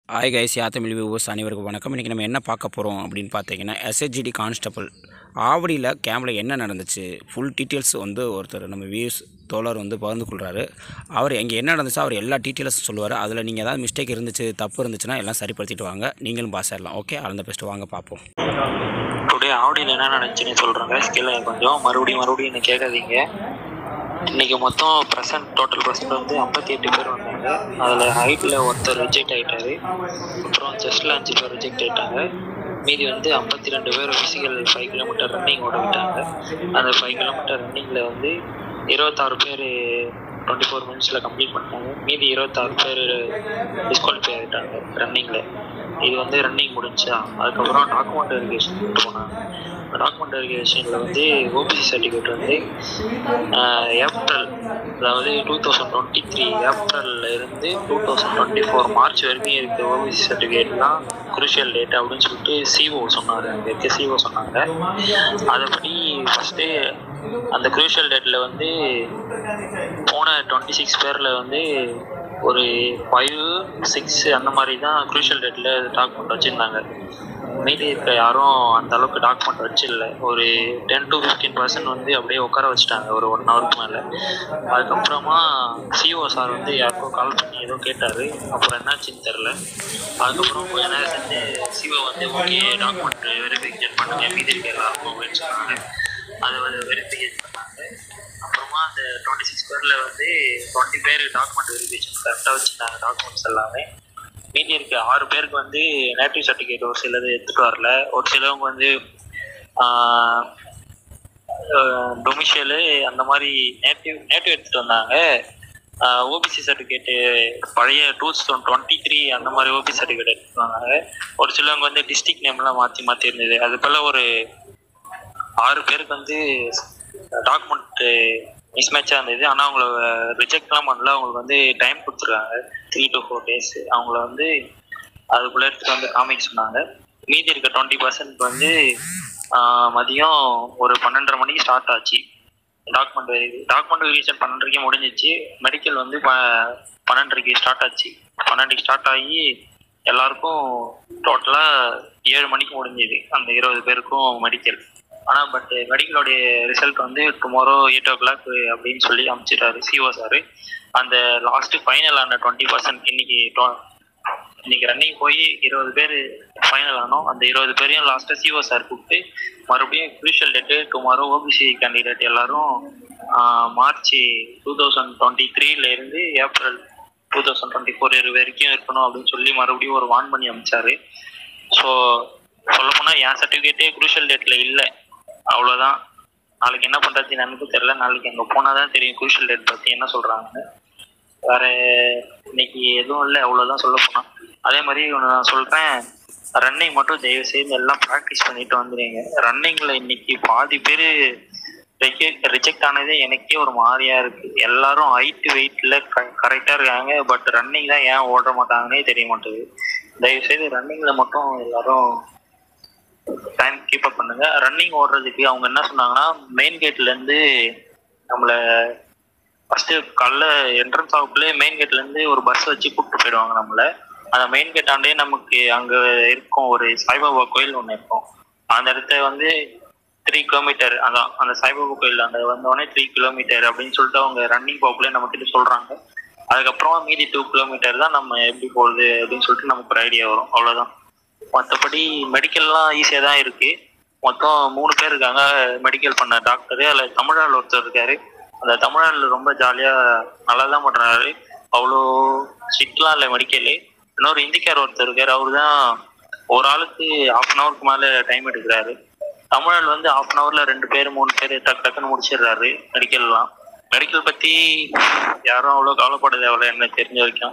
hi guys யாத்தமிழ் viewers அனைவருக்கும் வணக்கம் இன்றைக்கி நம்ம என்ன பார்க்க போகிறோம் அப்படின்னு பார்த்தீங்கன்னா எஸ்ஹெச்ஜிடி கான்ஸ்டபிள் ஆவடியில் கேம்பில் என்ன நடந்துச்சு ஃபுல் டீட்டெயில்ஸ் வந்து ஒருத்தர் நம்ம வியூஸ் தோழர் வந்து பகிர்ந்து கொள்கிறாரு அவர் எங்கே என்ன நடந்துச்சோ அவர் எல்லா டீட்டெயில்ஸும் சொல்லுவார் அதில் நீங்கள் ஏதாவது மிஸ்டேக் இருந்துச்சு தப்பு இருந்துச்சுன்னா எல்லாம் சரிப்படுத்திட்டு வாங்க நீங்களும் பாஸ் ஆயிடலாம் ஓகே அந்த பெஸ்ட்டு வாங்க பார்ப்போம் டுடே ஆடியில் என்ன நடந்துச்சுன்னு சொல்கிறேங்க ஸ்கில் கொஞ்சம் மறுபடியும் மறுபடியும் என்ன கேட்காதீங்க இன்னைக்கு மொத்தம் ப்ரெசன்ட் டோட்டல் ப்ரெசன்ட் வந்து ஐம்பத்தி எட்டு பேர் வந்தாங்க அதில் ஹைட்டில் ஒருத்தர் ரிஜெக்ட் ஆகிட்டாரு அப்புறம் செஸ்டில் அஞ்சு பேர் ரிஜெக்ட் ஆகிட்டாங்க மீதி வந்து ஐம்பத்தி ரெண்டு பேர் ஃபிசிக்கல் ஃபைவ் கிலோமீட்டர் ரன்னிங் ஓட விட்டாங்க அந்த ஃபைவ் கிலோமீட்டர் ரன்னிங்கில் வந்து இருபத்தாறு பேர் டுவெண்ட்டி ஃபோர் மினிட்ஸில் கம்ப்ளீட் பண்ணிட்டாங்க மீதி இருபத்தாறு பேர் டிஸ்குவாலிஃபை ஆகிட்டாங்க ரன்னிங்கில் இது வந்து ரன்னிங் முடிஞ்சா அதுக்கப்புறம் டாக்குமெண்ட் வெரிஃபிகேஷன் போனாங்க டாக்குமெண்ட் வெரிஃபிகேஷனில் வந்து ஓபிசி சர்டிஃபிகேட் வந்து ஆஹ், ஏப்ரல் அதாவது டூ தௌசண்ட் டுவெண்ட்டி த்ரீ ஏப்ரலில் இருந்து two thousand twenty four March வரைக்கும் இருக்க ஓபிசி சர்டிஃபிகேட்லாம் குரூஷியல் டேட் அப்படின்னு சொல்லிட்டு சிஓ சொன்னார் அங்கே இருக்க சிஓ சொன்னாங்க அதைப்படி ஃபஸ்ட்டு அந்த குரூஷியல் டேட்டில் வந்து போன டுவெண்ட்டி சிக்ஸ் பேரில் வந்து ஒரு ஃபைவ் சிக்ஸ் அந்த மாதிரி தான் குரூஷியல் டேட்டில் டாக்குமெண்ட் வச்சுருந்தாங்க மீதி இருக்க யாரும் அந்த அளவுக்கு டாக்குமெண்ட் வச்சிடல ஒரு டென் டு ஃபிஃப்டீன் பர்சன்ட் வந்து அப்படியே உட்கார வச்சுட்டாங்க ஒரு ஒன் ஹவருக்கு மேலே அதுக்கப்புறமா சிஓ சார் வந்து யாருக்கோ கால் பண்ணி ஏதோ கேட்டார் அப்புறம் என்னாச்சுன்னு தெரில அதுக்கப்புறம் கொஞ்ச நேரம் செஞ்சு சிஓ வந்து ஓகே டாக்குமெண்ட் வெரிஃபிகேஷன் பண்ணுங்க மீதி இருக்க எல்லாருக்கும் அப்படின்னு சொன்னாங்க அதை வந்து வெரிஃபிகேஷன் பண்ணாங்க அப்புறமா அந்த டுவெண்ட்டி சிக்ஸ் பேரில் வந்து டுவெண்ட்டி பேர் டாக்குமெண்ட் வெரிஃபிகேஷன் கரெக்டாக வச்சுருந்தாங்க டாக்குமெண்ட்ஸ் எல்லாமே மீதி இருக்க ஆறு பேருக்கு வந்து நேட்டிவ் சர்டிஃபிகேட் ஒரு சிலது எடுத்துகிட்டு வரல ஒரு சிலவங்க வந்து டொமிஷியலு அந்த மாதிரி நேட்டிவ் நேட்டிவ் எடுத்துகிட்டு வந்தாங்க ஓபிசி சர்டிஃபிகேட்டு பழைய டூ தௌசண்ட் டுவெண்ட்டி த்ரீ அந்த மாதிரி ஓபிசி சர்டிஃபிகேட் எடுத்துட்டு வந்தாங்க ஒரு சிலவங்க வந்து டிஸ்ட்ரிக்ட் நேம்லாம் மாற்றி மாற்றி இருந்தது அது போல் ஒரு ஆறு பேருக்கு வந்து டாக்குமெண்ட் மிஸ்மேட்சாக இருந்தது ஆனால் அவங்கள ரிஜெக்ட்லாம் பண்ணல அவங்களுக்கு வந்து டைம் கொடுத்துருக்காங்க த்ரீ டு ஃபோர் டேஸ் அவங்கள வந்து அதுக்குள்ளே எடுத்துகிட்டு வந்து காமிக்க சொன்னாங்க மீதி இருக்க டுவெண்ட்டி பர்சன்ட் வந்து ஆஹ், மதியம் ஒரு பன்னெண்டரை மணிக்கு ஸ்டார்ட் ஆச்சு டாக்குமெண்ட் டாக்குமெண்ட் வெரிஃபிகேஷன் பன்னெண்டரைக்கு முடிஞ்சிச்சு மெடிக்கல் வந்து ப பன்னெண்டரைக்கு ஸ்டார்ட் ஆச்சு பன்னெண்டுக்கு ஸ்டார்ட் ஆகி எல்லாருக்கும் டோட்டலாக ஏழு மணிக்கு முடிஞ்சுது அந்த இருபது பேருக்கும் மெடிக்கல் ஆனால் பட் மெடிக்கலோடைய ரிசல்ட் வந்து டுமாரோ எயிட் ஓ கிளாக் அப்படின்னு சொல்லி அனுப்பிச்சிட்டாரு சிஓ சார் அந்த லாஸ்ட்டு ஃபைனல் ஆன டுவெண்ட்டி பர்சன்ட் இன்னைக்கு to- இன்னைக்கு ரன்னிங் போய் இருபது பேர் ஃபைனல் ஆனோம் அந்த இருபது பேரையும் லாஸ்ட்டாக சிஓ சார் கூப்பிட்டு மறுபடியும் crucial date tomorrow OBC candidate எல்லாரும் மார்ச் டூ தௌசண்ட் டுவெண்ட்டி த்ரீலேருந்து April two thousand twenty four வரைக்கும் இருக்கணும் அப்படின்னு சொல்லி மறுபடியும் ஒரு வான் பண்ணி அமிச்சாரு ஸோ சொல்லப்போனால் என் சர்டிஃபிகேட்டே க்ரூஷியல் டேட்டில் இல்லை அவ்வளோதான் நாளைக்கு என்ன பண்ணுறது எனக்கு தெரியல நாளைக்கு அங்கே போனால் தான் தெரியும் க்ரூஷியல் டேட் பற்றி என்ன சொல்கிறாங்கன்னு வேற இன்னைக்கு எதுவும் இல்லை அவ்வளோதான் சொல்ல போனா அதே மாதிரி ஒன்று நான் சொல்கிறேன் ரன்னிங் மட்டும் தயவு செய்து எல்லாம் ப்ராக்டிஸ் பண்ணிட்டு வந்துடுங்க ரன்னிங்கில் இன்னைக்கு பாதி பேர் ரிஜெக்ட் ஆனதே எனக்கே ஒரு மாதிரியா இருக்கு எல்லாரும் ஹைட் வெயிட்ல கரெக்டாக இருக்காங்க பட் ரன்னிங் தான் ஏன் ஓட மாட்டாங்கன்னே தெரிய மாட்டேங்குது தயவு செய்து ரன்னிங்ல மட்டும் எல்லாரும் டைம் கீப் அப் பண்ணுங்க ரன்னிங் ஓடுறதுக்கு அவங்க என்ன சொன்னாங்கன்னா மெயின் கேட்ல இருந்து நம்மள ஃபர்ஸ்ட் காலைல என்ட்ரன்ஸ் ஆகுக்குள்ளே மெயின் கேட்ல இருந்து ஒரு பஸ் வச்சு கூப்பிட்டு போயிடுவாங்க நம்மள அந்த மெயின் கேட் ஆண்டே நமக்கு அங்க இருக்கும் ஒரு சாய்பாபா கோயில் ஒன்று இருக்கும் அந்த இடத்த வந்து த்ரீ கிலோமீட்டர் அதான் அந்த சாய்பாபா கோயில் அந்த வந்தோடனே த்ரீ கிலோமீட்டர் அப்படின்னு சொல்லிட்டு அவங்க ரன்னிங் போக்குள்ளே நம்ம கிட்ட சொல்றாங்க அதுக்கப்புறமா மீதி டூ கிலோமீட்டர் தான் நம்ம எப்படி போகுது அப்படின்னு சொல்லிட்டு நமக்கு ஒரு ஐடியா வரும் அவ்வளவுதான் மற்றபடி மெடிக்கல்லாம் ஈஸியாக தான் இருக்கு மொத்தம் மூணு பேர் இருக்காங்க மெடிக்கல் பண்ண டாக்டரு அதில் தமிழால் ஒருத்தர் இருக்காரு அந்த தமிழால் ரொம்ப ஜாலியாக நல்லா தான் பண்ணுறாரு அவ்வளோ ஸ்ட்ரிக்ட்லாம் இல்லை மெடிக்கலு இன்னொரு இந்திக்கார் ஒருத்தர் இருக்காரு அவரு தான் ஒரு ஆளுக்கு ஹாஃப் அன் ஹவருக்கு மேலே டைம் எடுக்கிறாரு தமிழால் வந்து ஹாஃப் அன் ஹவரில் ரெண்டு பேர் மூணு பேர் டக்கு டக்குன்னு முடிச்சிடுறாரு மெடிக்கல்லாம் மெடிக்கல் பற்றி யாரும் அவ்வளோ கவலைப்பட தேவையில்ல என்ன தெரிஞ்ச வரைக்கும்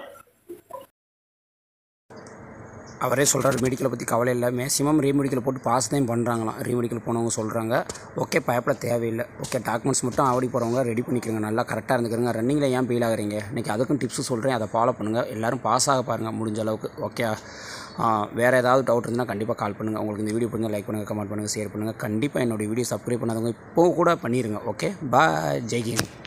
அவரே சொல்கிறார் மெடிக்கலை பற்றி கவலை இல்லை மேக்ஸிமம் ரீமெடிக்கல் போட்டு பாஸ் தான் பண்ணுறாங்களாம் ரீமெடிக்கல் போனவங்க சொல்கிறாங்க ஓகே பயப்பட தேவையில்லை ஓகே டாக்குமெண்ட்ஸ் மட்டும் ஆவடி போகிறவங்க ரெடி பண்ணிக்கிறங்க நல்லா கரெக்டாக இருந்துக்கிறங்க ரன்னிங்கில் ஏன் ஃபெயில் ஆகுறீங்க இன்றைக்கி அதுக்கும் டிப்ஸ் சொல்கிறேன் அதை ஃபாலோ பண்ணுங்கள் எல்லோரும் பாஸ் ஆக பாருங்கள் முடிஞ்ச அளவுக்கு ஓகே வேறு ஏதாவது டவுட் இருந்தால் கண்டிப்பாக கால் பண்ணுங்கள் உங்களுக்கு இந்த வீடியோ பிடிச்சா லைக் பண்ணுங்கள் கமெண்ட் பண்ணுங்கள் ஷேர் பண்ணுங்கள் கண்டிப்பாக என்னோடய வீடியோ சப்ஸ்கிரைப் பண்ணாதவங்க இப்போ கூட பண்ணிடுங்க ஓகே பாய் ஜெய்கிங்